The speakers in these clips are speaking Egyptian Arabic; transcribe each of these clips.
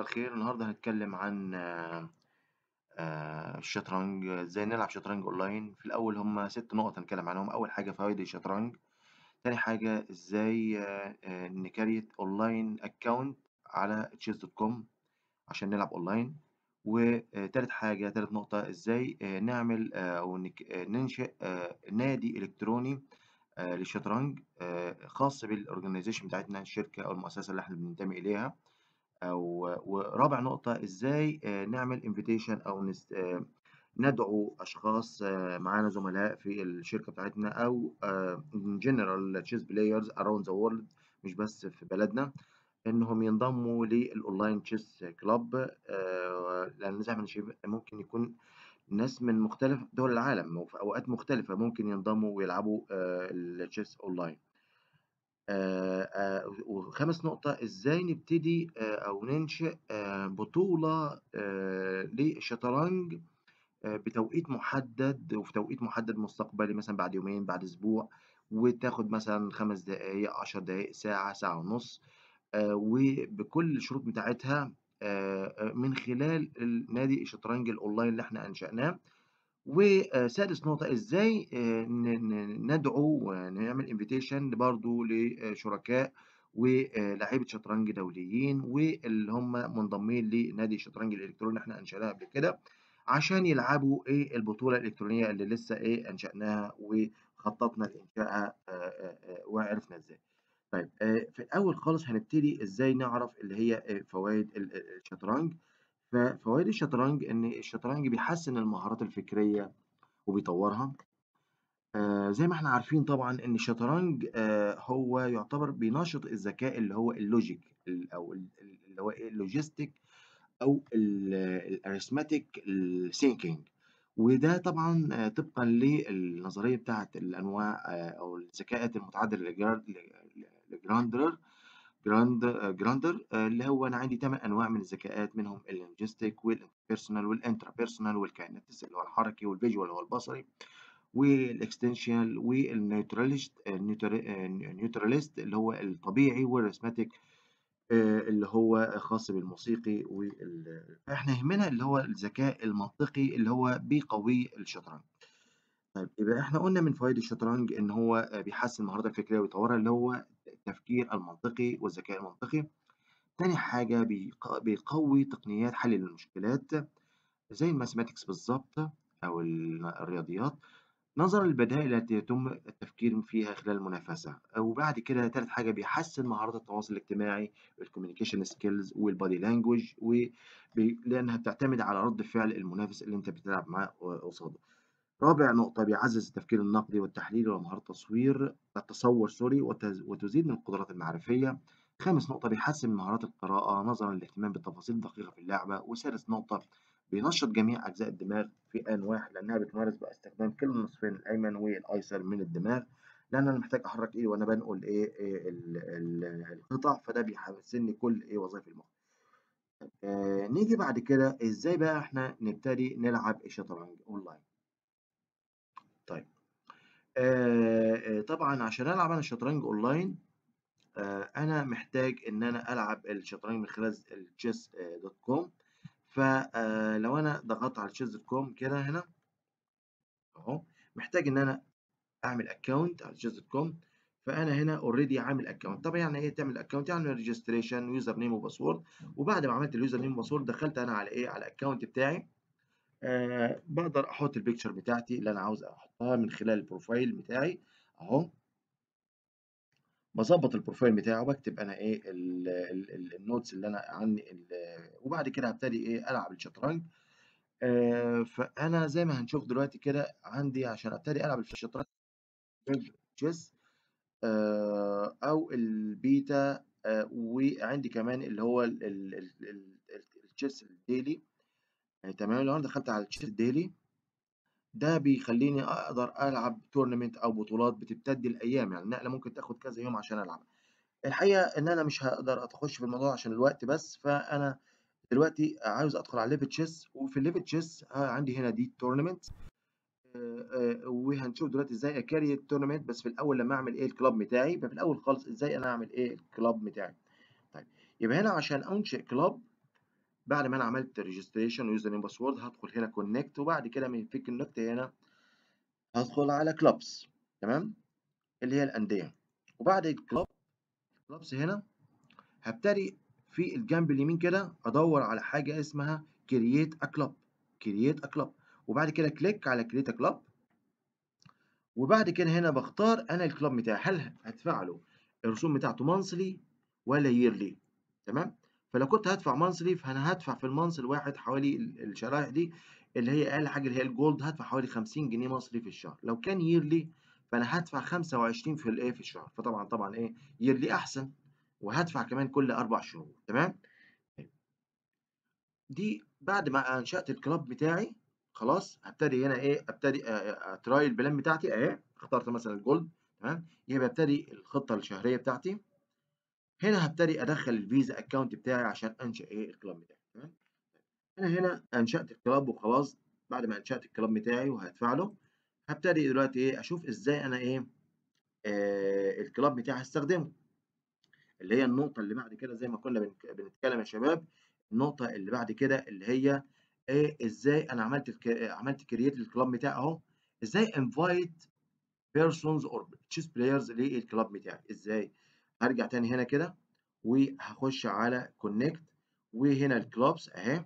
الخير النهارده هنتكلم عن آه، آه، الشطرنج ازاي نلعب شطرنج اونلاين في الاول هم ست نقط هنتكلم عنهم اول حاجه فوائد الشطرنج تاني حاجه ازاي آه، آه، نكريت اونلاين اكونت على تشيس دوت كوم عشان نلعب اونلاين وتالت حاجه تالت نقطه ازاي آه، نعمل آه، او نك- آه، ننشئ آه، نادي الكتروني آه، للشطرنج آه، خاص بالاورجنايزيشن بتاعتنا الشركه او المؤسسه اللي احنا بننتمي اليها أو ورابع نقطة إزاي آه، نعمل invitation أو نس... آه، ندعو أشخاص آه، معانا زملاء في الشركة بتاعتنا أو آه، in general chess players around the world مش بس في بلدنا إنهم ينضموا للأونلاين تشيس كلاب لأن زي ما احنا شايفين ممكن يكون ناس من مختلف دول العالم وفي أوقات مختلفة ممكن ينضموا ويلعبوا التشيس أونلاين. آآ آآ وخامس نقطة إزاي نبتدي آآ أو ننشئ آآ بطولة آآ للشطرنج آآ بتوقيت محدد وفي توقيت محدد مستقبلي مثلًا بعد يومين، بعد أسبوع، وتاخد مثلًا 5 دقايق، 10 دقايق، ساعة، ساعة ونُص آآ وبكل الشروط بتاعتها آآ من خلال ال نادي الشطرنج الأونلاين اللي إحنا أنشأناه. وسادس نقطة إزاي آآ ن ن ندعو ونعمل invitation برضه لشركاء ولاعيبة شطرنج دوليين واللي هم منضمين لنادي الشطرنج الإلكتروني اللي إحنا أنشأناه قبل كده، عشان يلعبوا إيه البطولة الإلكترونية اللي لسه إيه أنشأناها وخططنا لإنشائها آآ آآ وعرفنا إزاي. طيب آآ في الأول خالص هنبتدي إزاي نعرف اللي هي آآ فوايد ال ال الشطرنج. ففوائد الشطرنج إن الشطرنج بيحسّن المهارات الفكرية وبيطوّرها. آآ زي ما إحنا عارفين طبعًا إن الشطرنج آآ هو يعتبر بينشّط الذكاء اللي هو الlogic ال أو ال ال اللي هو إيه الlogistic أو ال الarithmetic الthinking وده طبعًا آآ طبقًا للنظرية بتاعة الأنواع آآ أو الذكاءات المتعددة لجرا ل لجراندلر جراند جراندر آآ اللي هو أنا عندي 8 أنواع من الذكاءات منهم الlinguistic والinterpersonal والintrapersonal والkinetic اللي هو الحركي والvisual اللي هو البصري والexistential والneuralist النيوتر آآ neutralist اللي هو الطبيعي والrhythmic آآ اللي هو خاص بالموسيقي وال فإحنا يهمنا اللي هو الذكاء المنطقي اللي هو بيقوي الشطرنج. طيب يبقى إحنا قُلنا من فوايد الشطرنج إن هو آآ بيحسّن المهارات الفكرية ويطوّرها اللي هو التفكير المنطقي والذكاء المنطقي. تاني حاجة بيق بيقوي تقنيات حل المشكلات زي الmathematics بالضبط أو ال الرياضيات، نظرًا للبدائل التي يتم التفكير فيها خلال المنافسة. وبعد كده تالت حاجة بيحسّن مهارات التواصل الاجتماعي الcommunication skills والbody language وبي لأنها بتعتمد على رَد فعل المنافس اللي أنت بتلعب معاه ق قصاده. رابع نقطة بيعزّز التفكير النقدي والتحليل ومهارات التصوير التصوّر سوري وتز وتزيد من القدرات المعرفية. خامس نقطة بيحسّن مهارات القراءة نظرًا للاهتمام بالتفاصيل الدقيقة في اللعبة. وسادس نقطة بينشّط جميع أجزاء الدماغ في آن واحد لأنها بتمارس باستخدام كلا النصفين الأيمن والأيسر من الدماغ، لأن أنا محتاج أحرّك إيدي وأنا بانقل إيه آآ ال ال القطع فده بيحسّن كل إيه وظايف المخ. آآ نيجي بعد كده إزاي بقى إحنا نبتدي نلعب الشطرنج أونلاين. طيب آآ طبعًا عشان ألعب أنا الشطرنج أونلاين آآ أنا محتاج إن أنا ألعب الشطرنج من خلال الchess آآ .com ف آآ لو أنا ضغطت على chess.com كده هنا أهو، محتاج إن أنا أعمل account على chess.com فأنا هنا already عامل account. طب يعني إيه تعمل account؟ يعني registration username وباسورد وبعد ما عملت الusername والباسورد دخلت أنا على إيه على الaccount بتاعي آآ باقدر أحط الpicture بتاعتي اللي أنا عاوز أحطها من خلال الprofile بتاعي أهو. باضبّط الprofile بتاعي وباكتب أنا إيه ال ال ال الnotes اللي أنا عني ال وبعد كده هابتدي إيه ألعب الشطرنج. آآ فأنا زي ما هنشوف دلوقتي كده عندي عشان أبتدي ألعب الشطرنج chess آآ أو البيتا آآ وعندي كمان اللي هو ال ال ال ال ال الchess الdaily آآ تمام، لو أنا دخلت على الchess daily ده بيخلّيني أقدر ألعب tournament أو بطولات بتمتد لأيام، يعني النقلة ممكن تاخد كذا يوم عشان ألعبها. الحقيقة إن أنا مش هاقدر أخش في الموضوع عشان الوقت بس، فأنا دلوقتي عاوز أدخل على level chess وفي الlevel chess ها عندي هنا دي tournament آآ آآ وهنشوف دلوقتي إزاي أcarry الtournament بس في الأول لمّا أعمل إيه الclub بتاعي، يبقى في الأول خالص إزاي أنا أعمل إيه الclub بتاعي. طيب يبقى هنا عشان أنشئ club بعد ما أنا عملت registration وuser name password هادخل هنا connect وبعد كده من في connect هنا هادخل على clubs تمام؟ اللي هي الأندية وبعد الclub clubs هنا هابتدي في الجنب اليمين كده أدوّر على حاجة اسمها create a club create a club وبعد كده click على create a club وبعد كده هنا باختار أنا الكلاب بتاعي هل هادفع له الرسوم بتاعته monthly والّا yearly تمام؟ فلو كنت هادفع monthly فأنا هادفع في الmonth الواحد حوالي ال الشرايح دي اللي هي أقل حاجة اللي هي الgold هادفع حوالي 50 جنيه مصري في الشهر، لو كان yearly فأنا هادفع 25 في الإيه في الشهر، فطبعًا طبعًا إيه yearly أحسن وهادفع كمان كل 4 شهور تمام؟ طيب. دي بعد ما أنشأت الكلاب بتاعي خلاص هابتدي هنا إيه أبتدي آآ أtry البلان بتاعتي أهي اخترت مثلًا الgold تمام؟ يبقى ابتدي الخطة الشهرية بتاعتي هنا هابتدي أدخّل الفيزا account بتاعي عشان أنشئ إيه الكلاب بتاعي تمام؟ أنا هنا أنشأت الكلاب وخلاص بعد ما أنشأت الكلاب بتاعي وهادفع له هابتدي دلوقتي إيه أشوف إزاي أنا إيه آآ الكلاب بتاعي هاستخدمه. اللي هي النقطة اللي بعد كده زي ما كنا بنك بنتكلم يا شباب النقطة اللي بعد كده اللي هي إيه إزاي أنا عملت الك عملت create للكلاب بتاعي أهو إزاي invite persons or chess players للكلاب بتاعي إزاي؟ هارجع تاني هنا كده وهاخش على connect وهنا الكلابس أهي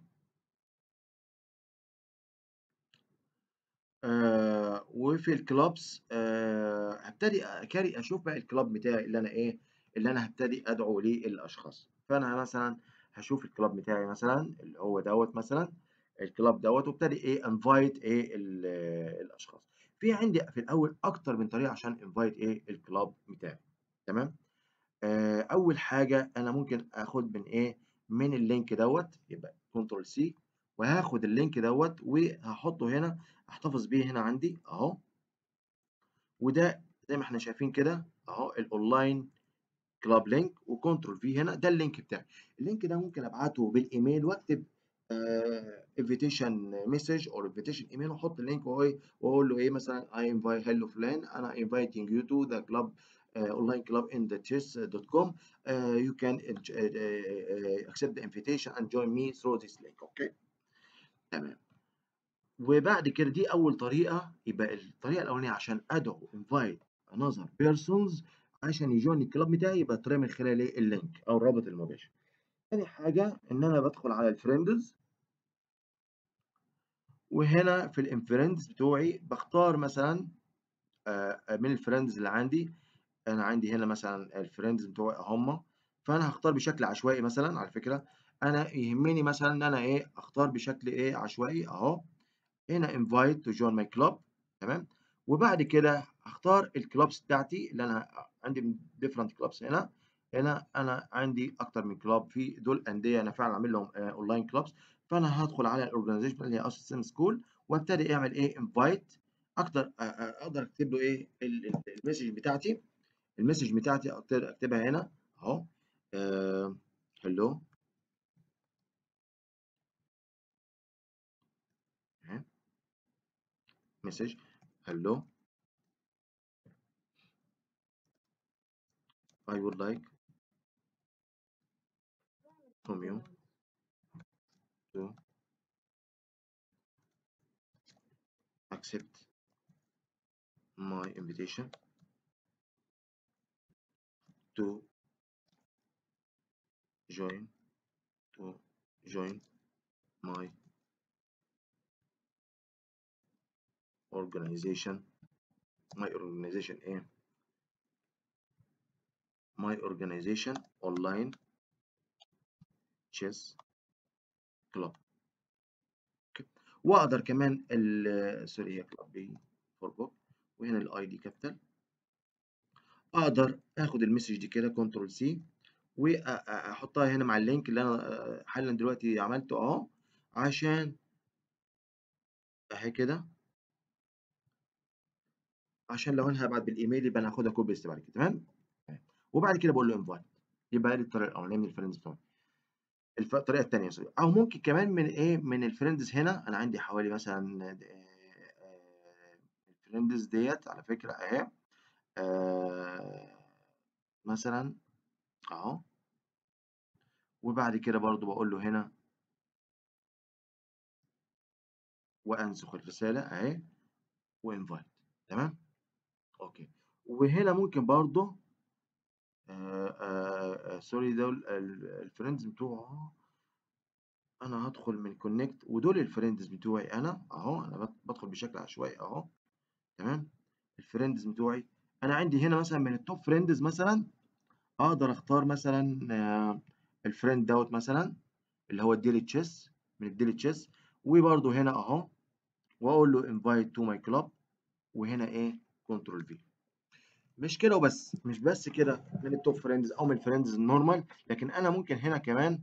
آآ وفي الكلابس آآ هابتدي أكاري أشوف بقى الكلاب بتاعي اللي أنا إيه اللي أنا هابتدي أدعو ليه الأشخاص، فأنا مثلًا هاشوف الكلاب بتاعي مثلًا اللي هو دوّة مثلًا الكلاب دوّة وابتدي إيه invite إيه ال الأشخاص. في عندي في الأول أكتر من طريقة عشان invite إيه الكلاب بتاعي تمام؟ آآ أول حاجة أنا ممكن آخد من إيه من اللينك دوّة يبقى control C وهاخد اللينك دوّة وهاحطه هنا أحتفظ بيه هنا عندي أهو. وده زي ما إحنا شايفين كده أهو الأونلاين كلاب لينك وكنترول في هنا ده اللينك بتاعي. اللينك ده ممكن أبعته بالإيميل وأكتب آآ invitation message or invitation email وأحط اللينك وإيه وأقول له إيه مثلًا I invite hello فلان أنا inviting you to the club uh, online club in the chess.com uh, you can uh, accept the invitation and join me through this link أوكي. تمام. وبعد كده دي أول طريقة يبقى الطريقة الأولانية عشان أدعو invite another persons عشان يjoin الكلاب بتاعي يبقى الطريقة من خلال إيه اللينك أو الرابط المباشر. تاني حاجة إن أنا بادخل على الfriends وهنا في الinfriends بتوعي باختار مثلًا آآ من الfriends اللي عندي أنا عندي هنا مثلًا الfriends بتوعي هُم فأنا هاختار بشكل عشوائي مثلًا على فكرة أنا يهمني مثلًا إن أنا إيه أختار بشكل إيه عشوائي أهو هنا invite to join my club تمام وبعد كده هاختار الكلابس بتاعتي اللي أنا عندي different clubs هنا هنا أنا عندي أكتر من club في دول أندية أنا فعلًا عامل لهم آآ online clubs فأنا هادخل على الorganization اللي هي assistant school وابتدي أعمل إيه invite أقدر أ أ أقدر أكتب له إيه ال ال الmessage بتاعتي الmessage بتاعتي أقدر أكتبها هنا أهو آآ hello أهي message hello I would like from you to accept my invitation to join to join my organization my organization إيه my organization online chess club أوكي وأقدر كمان ال سوري هي club B for book وهنا الأي دي كابيتال أقدر آخد المسج دي كده كنترول سي وأحطها هنا مع اللينك اللي أنا حالًا دلوقتي عملته أهو عشان أهي كده عشان لو أنا هابعت بالإيميل يبقى أنا هاخدها copy paste بعد كده تمام؟ وبعد كده باقول له invite يبقى دي الطريقة الأولانية من الfriends بتوعي. الف الطريقة التانية سوري أو ممكن كمان من إيه من الfriends هنا أنا عندي حوالي مثلًا آآ الfriends ديّة على فكرة أهي آآ مثلًا أهو وبعد كده برضه باقول له هنا وأنسخ الرسالة أهي وinvite تمام؟ أوكي وهنا ممكن برضه آآ آآ sorry دول ال الfriends بتوعه أنا هادخل من connect ودول الfriends بتوعي أنا أهو أنا باد بادخل بشكل عشوائي أهو تمام؟ الfriends بتوعي أنا عندي هنا مثلًا من الtop friends مثلًا أقدر أختار مثلًا الfriend دوّة مثلًا اللي هو الdaily chess من الdaily chess وبرضه هنا أهو وأقول له invite to my club وهنا إيه control V. مش كده وبس، مش بس كده من الtop friends أو من الfriends الnormal لكن أنا ممكن هنا كمان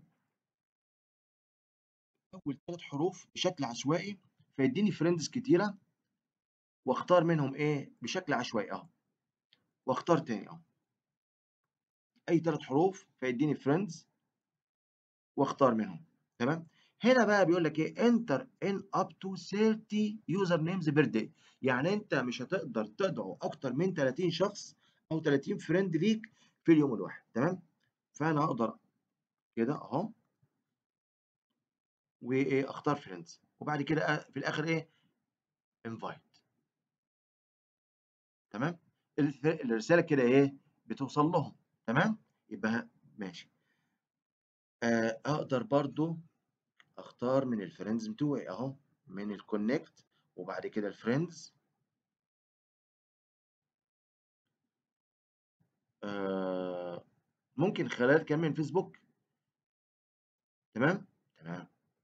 أول 3 حروف بشكل عشوائي فيدّيني friends كتيرة واختار منهم إيه بشكل عشوائي أهو واختار تاني أهو. أي 3 حروف فيدّيني friends واختار منهم تمام؟ هنا بقى بيقول لك إيه enter in up to 30 user names per day يعني أنت مش هتقدر تدعو أكتر من 30 شخص أو 30 friend ليك في اليوم الواحد تمام؟ فأنا أقدر كده أهو وإيه أختار friends وبعد كده أ في الآخر إيه invite تمام؟ الف الرسالة كده إيه بتوصل لهم تمام؟ يبقى ماشي. آآ أقدر برضه أختار من الfriends بتوعي أهو من الconnect وبعد كده الfriends آآ ممكن خلال كمان فيسبوك. تمام؟ تمام.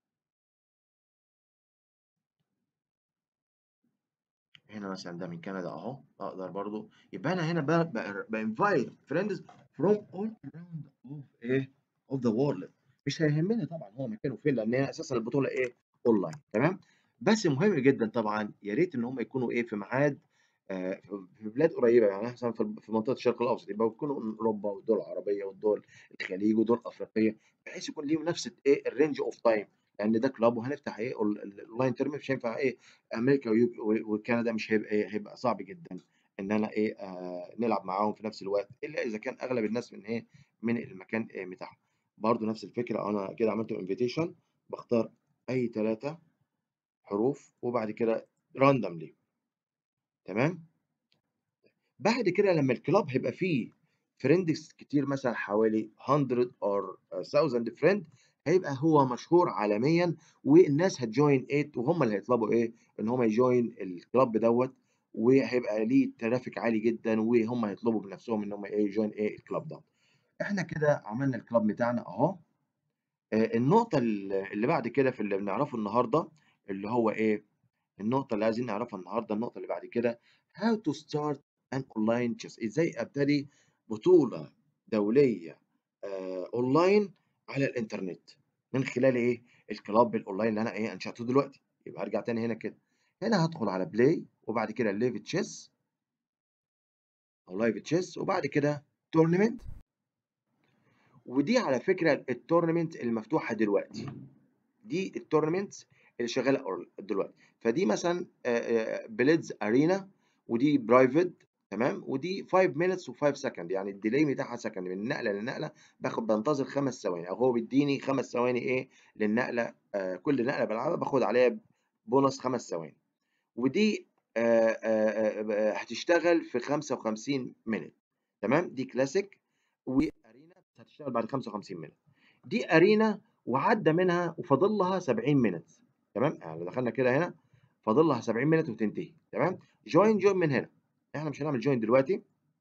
هنا مثلًا ده من كندا أهو، أقدر برضه يبقى أنا هنا ب ب بinvite friends from all around of إيه of the world مش هيهمني طبعًا هو مكانه فين لأن هي أساسًا البطولة إيه online تمام؟ بس مهم جدًا طبعًا يا ريت إن هم يكونوا إيه في ميعاد آآ في بلاد قريبة يعني مثلًا في في منطقة الشرق الأوسط يبقى يكونوا من أوروبا والدول العربية والدول الخليج ودول أفريقية بحيث يكون ليهم نفس إيه الrange of time لأن ده club وهنفتح إيه ال الonline term مش هينفع إيه أمريكا ويو و وكندا مش هيبقى إيه هيبقى صعب جدًا إن أنا إيه آآ نلعب معاهم في نفس الوقت إلا إذا كان أغلب الناس من إيه من المكان آآ بتاعهم. برضه نفس الفكرة أنا كده عملت invitation باختار أي 3 حروف وبعد كده randomly تمام؟ بعد كده لمّا الclub هيبقى فيه friends كتير مثلًا حوالي 100 or 1000 friend هيبقى هو مشهور عالميًا والناس هتjoin it وهم اللي هيطلبوا إيه إن هم يjoin الclub دوّة وهيبقى ليه traffic عالي جدًا وهم هيطلبوا بنفسهم إن هم إيه يjoin إيه الclub دوّة. إحنا كده عملنا الclub بتاعنا أهو. آآ النقطة ال اللي بعد كده في اللي بنعرفه النهارده اللي هو إيه، النقطة اللي عايزين نعرفها النهارده النقطة اللي بعد كده how to start an online chess إزاي أبتدي بطولة دولية آآ online على الإنترنت من خلال إيه الclub الonline اللي أنا إيه أنشأته دلوقتي. يبقى هارجع تاني هنا كده، هنا هادخل على play وبعد كده live chess أو live chess وبعد كده tournament ودي على فكرة الtournament المفتوحة دلوقتي. دي الtournaments اللي شغالة أور دلوقتي. فدي مثلًا آآ آآ blitz arena ودي private تمام؟ ودي 5 minutes و5 second يعني الdelay بتاعها second من نقلة لنقلة باخد بانتظر 5 ثواني أو هو بيدّيني 5 ثواني إيه للنقلة آآ كل نقلة بالعبها باخد عليها bonus 5 ثواني. ودي آآ آآ ب هتشتغل في 55 minute تمام؟ دي classic وarena هتشتغل بعد 55 minute. دي arena وعدّى منها وفاضل لها 70 minutes تمام؟ يعني لو دخلنا كده هنا فاضل لها 70 minute وتنتهي تمام؟ join join من هنا. إحنا مش هنعمل join دلوقتي.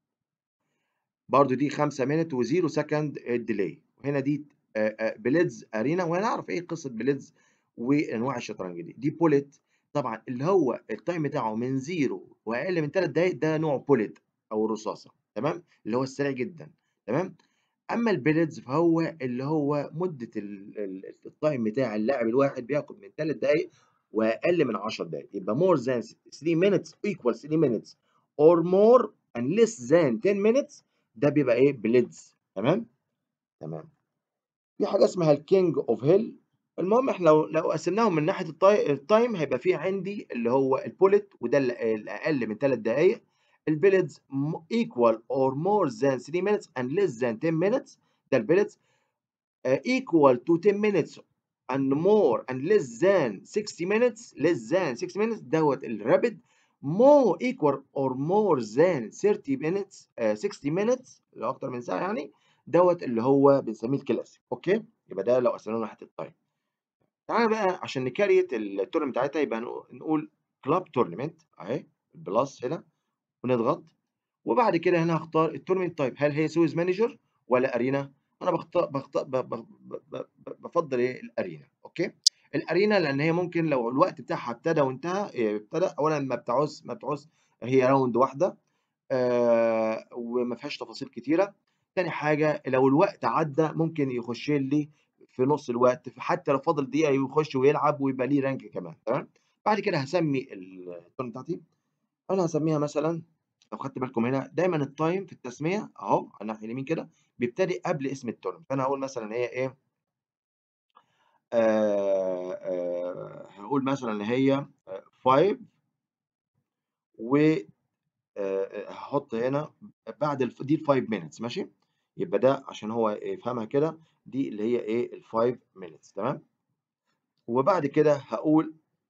برضه دي 5 minute و0 second delay وهنا دي آآ آآ blitz arena وهنعرف إيه قصة blitz وأنواع الشطرنج دي. دي bullet طبعًا اللي هو الtime بتاعه من 0 وأقل من 3 دقايق ده نوعه bullet أو الرصاصة تمام؟ اللي هو السريع جدًا تمام؟ أمّا الblitz فهو اللي هو مدة ال ال الtime بتاع اللاعب الواحد بياخد من 3 دقايق وأقل من 10 دقايق. يبقى more than 3 minutes equals 3 minutes or more and less than 10 minutes ده بيبقى إيه blitz تمام؟ تمام. في حاجة اسمها الking of hill المهم إحنا لو لو قسمناهم من ناحية الti الtime هيبقى في عندي اللي هو الbullet وده ال الأقل من 3 دقايق. الblitz م equal or more than 3 minutes and less than 10 minutes ده الblitz آآ equal to 10 minutes and more and less than 60 minutes less than 60 minutes دوت الرابد more equal or more than 30 minutes uh, 60 minutes اللي اكتر من ساعه يعني دوت اللي هو بنسميه الكلاسيك اوكي يبقى ده لو قسمناه ناحيه التايم تعالى بقى عشان نكريت التورنمنت بتاعتها يبقى نقول كلاب تورنمنت اهي البلس هنا ونضغط وبعد كده هنا هختار التورنمنت تايب هل هي سويز مانجر ولا ارينا انا بختار بختار بفضل ايه الارينا اوكي الارينا لان هي ممكن لو الوقت بتاعها ابتدى وانتهى ابتدى اولا ما بتعوز ما بتعوز هي راوند واحده آه وما فيهاش تفاصيل كتيره تاني حاجه لو الوقت عدى ممكن يخش لي في نص الوقت حتى لو فاضل دقيقه يخش ويلعب ويبقى ليه رانك كمان تمام بعد كده هسمي التورن بتاعتي انا هسميها مثلا لو خدت بالكم هنا دايما التايم في التسميه اهو على الناحيه اليمين كده بيبتدي قبل اسم التورن فانا هقول مثلا هي ايه آه آه هقول مثلا ان هي 5 و هحط هنا بعد الف... دي ال 5 minutes ماشي يبقى ده عشان هو يفهمها كده دي اللي هي ايه ال 5 minutes تمام وبعد كده هقول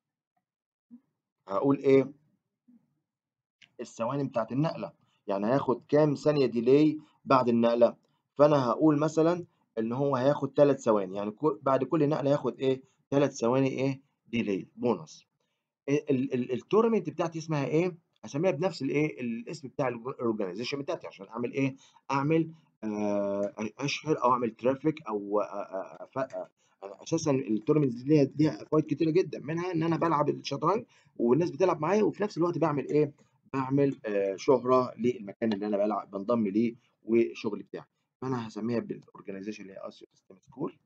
هقول ايه الثواني بتاعت النقله يعني هياخد كام ثانيه ديلي بعد النقله فانا هقول مثلا ان هو هياخد 3 ثواني يعني كل بعد كل نقله هياخد ايه 3 ثواني ايه ديلي بونص التورنمنت بتاعتي اسمها ايه هسميها بنفس الايه الاسم بتاع الاورجانيزيشن بتاعتي عشان اعمل ايه اعمل آه اشهر او اعمل ترافيك او آه آه انا اساسا التورنمنت دي ليها ليها فوائد كتيره جدا منها ان انا بلعب الشطرنج والناس بتلعب معايا وفي نفس الوقت بعمل ايه بعمل شهره للمكان اللي انا بلعب بنضم ليه والشغل بتاعي فانا هسميها بالاورجانيزيشن اللي هي اسيو سيستم سكول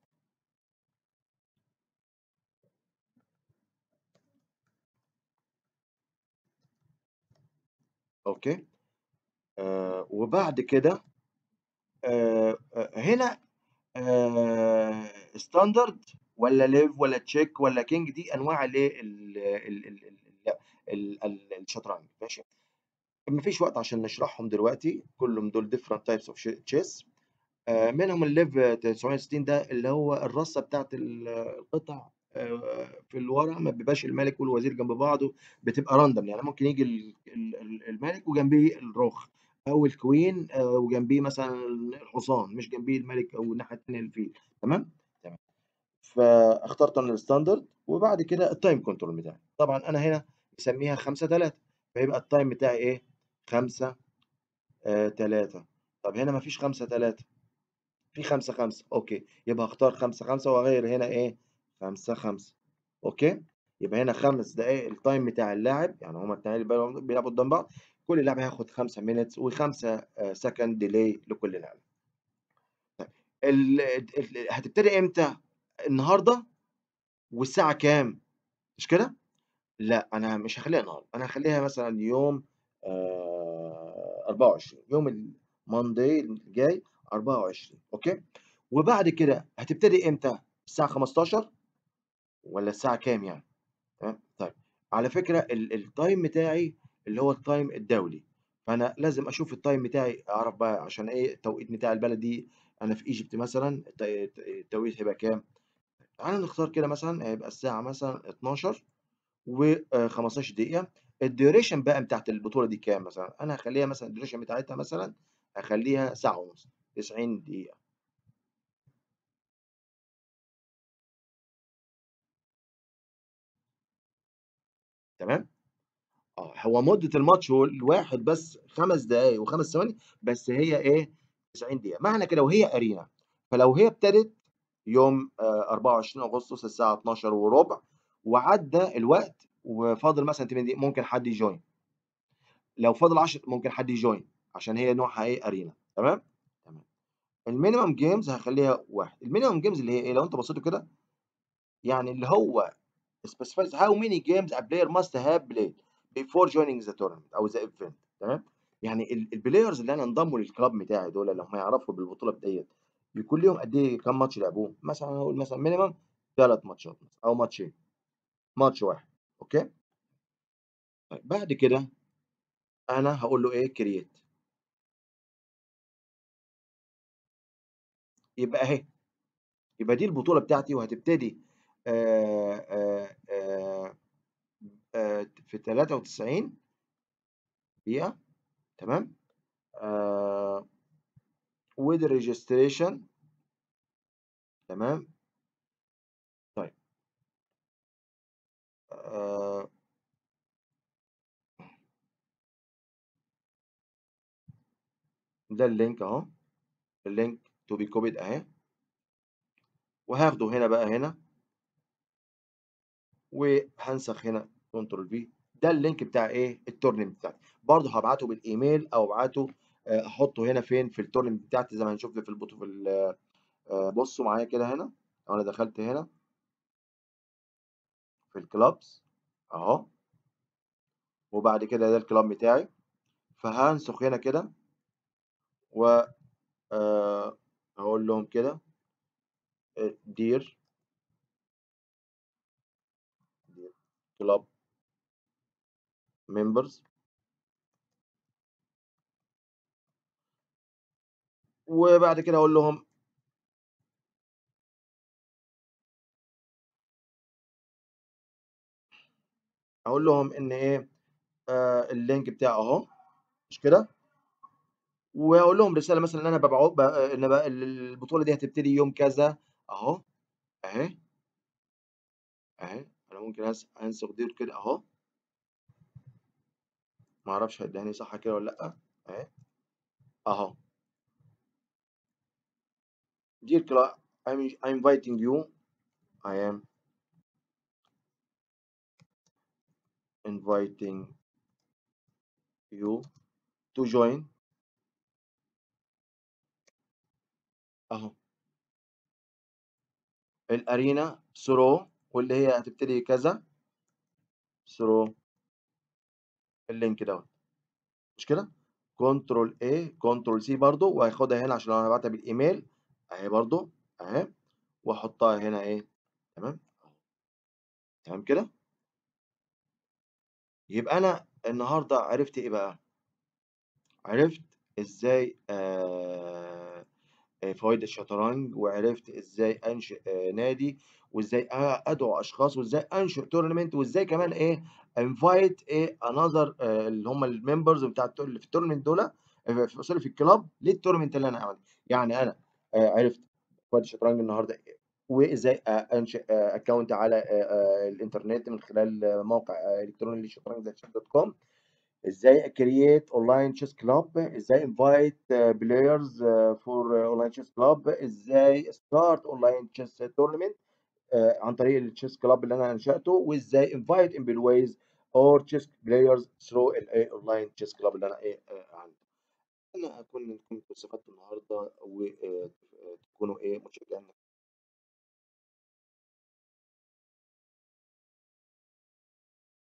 اوكي آه وبعد كده آه آه هنا آه ستاندرد ولا ليف ولا تشيك ولا كينج دي انواع الايه الشطرنج ماشي مفيش وقت عشان نشرحهم دلوقتي كلهم دول different types of chess آه منهم الليف 960 ده اللي هو الرصه بتاعت القطع في الورق ما بيبقاش الملك والوزير جنب بعضه بتبقى راندم يعني ممكن يجي الملك وجنبيه الرخ او الكوين وجنبيه مثلا الحصان مش جنبيه الملك او الناحيه الثانيه الفيل تمام تمام فاخترت انا الستاندرد وبعد كده التايم كنترول بتاعي طبعا انا هنا مسميها 5 3 فيبقى التايم بتاعي ايه 5 3 طب هنا مفيش 5 3 في 5 5 اوكي يبقى هختار 5 5 واغير هنا ايه 5 5 اوكي يبقى هنا خمس دقائق التايم بتاع اللاعب يعني هما التانيين اللي بيلعبوا قدام بعض كل لاعب هياخد 5 مينتس و5 سكند ديلي لكل لاعب طيب ال... ال... هتبتدي امتى النهارده والساعه كام مش كده لا انا مش هخليها النهارده انا هخليها مثلا يوم آه 24 يوم الماندي الجاي 24 اوكي وبعد كده هتبتدي امتى الساعه 15 ولا الساعه كام يعني تمام طيب على فكره التايم بتاعي اللي هو التايم الدولي فانا لازم اشوف التايم بتاعي اعرف بقى عشان ايه التوقيت بتاع البلد دي انا في ايجيبت مثلا التوقيت هيبقى كام تعالى نختار كده مثلا هيبقى الساعه مثلا 12 و15 دقيقه الديوريشن بقى بتاعت البطوله دي كام مثلا انا هخليها مثلا الديوريشن بتاعتها مثلا هخليها ساعه ونص 90 دقيقه تمام اه هو مده الماتش الواحد بس خمس دقائق وخمس ثواني بس هي ايه 90 دقيقه معنى كده وهي ارينا فلو هي ابتدت يوم 24 اغسطس الساعه 12 وربع وعدى الوقت وفاضل مثلا 8 دقيقه ممكن حد يجوين لو فاضل 10 ممكن حد يجوين عشان هي نوعها ايه ارينا تمام تمام المينيمم جيمز هخليها واحد المينيمم جيمز اللي هي ايه لو انت بصيتوا كده يعني اللي هو specifies how many games a player must have played before joining the tournament او the event تمام يعني البلايرز اللي انا انضموا للكلاب بتاعي دول اللي هم يعرفوا بالبطوله ديت بيكون ليهم قد ايه كام ماتش لعبوه مثلا هقول مثلا مينيمم ثلاث ماتشات او ماتشين ماتش واحد اوكي طيب بعد كده انا هقول له ايه كرييت يبقى اهي يبقى دي البطوله بتاعتي وهتبتدي آآ آآ آآ آآ في 93 دقيقة تمام، آآ with registration تمام. طيب. آآ ده الlink أهو، الlink to be copied أهي. وهاخده هنا بقى هنا. وهانسخ هنا control V ده الlink بتاع إيه، الtournament بتاعتي. برضه هابعته بالإيميل أو أبعته آآ أحطه هنا فين، في الtournament بتاعتي زي ما هنشوف في البوت في ال آآ بصوا معايا كده هنا، لو أنا دخلت هنا في الclubs أهو. وبعد كده ده الclub بتاعي، فهانسخ هنا كده و آآ هاقول لهم كده آآ dear dear club members وبعد كده أقول لهم أقول لهم إن إيه، آآ الlink بتاعي أهو، مش كده؟ وأقول لهم رسالة مثلًا إن أنا بابعو ب إن ب ال البطولة دي هتبتدي يوم كذا أهو، أهي. أهي، أنا ممكن أنس أنسخ دول كده أهو. ما أعرفش هيدّيهاني صح كده والّا لأ، أهي. أهو. dear cla I'm I'm inviting you I am inviting you to join أهو. الarena through واللي هي هتبتدي كذا through الlink دوّة، مش كده؟ control A control C برضه وهاخدها هنا عشان لو أنا هابعتها بالإيميل أهي برضه، أهي. وأحطها هنا إيه، تمام، أهو. تمام كده؟ يبقى أنا النهارده عرفت إيه بقى؟ عرفت إزاي آآ آآ فوايد الشطرنج، وعرفت إزاي أنشئ نادي، وإزاي أ أدعو أشخاص، وإزاي أنشئ tournament وإزاي كمان إيه invite إيه another آآ اللي هم الmembers بتاع الت اللي في الtournament دُولة آآ ف sorry في الclub للtournament اللي أنا هاعمله. يعني أنا آآ عرفت فوايد الشطرنج النهارده وإزاي أ أنشئ account على آآ الإنترنت من خلال موقع إلكتروني للشطرنج زي chess.com إزاي أcreate online chess club إزاي invite players for online chess club إزاي start online chess tournament آآ عن طريق الchess club اللي أنا أنشأته، وإزاي invite employees or chess players through الإيه online chess club اللي أنا إيه آآ عامله. أتمنى أكون كنت استفدت النهارده و آآ تكونوا إيه متشجعين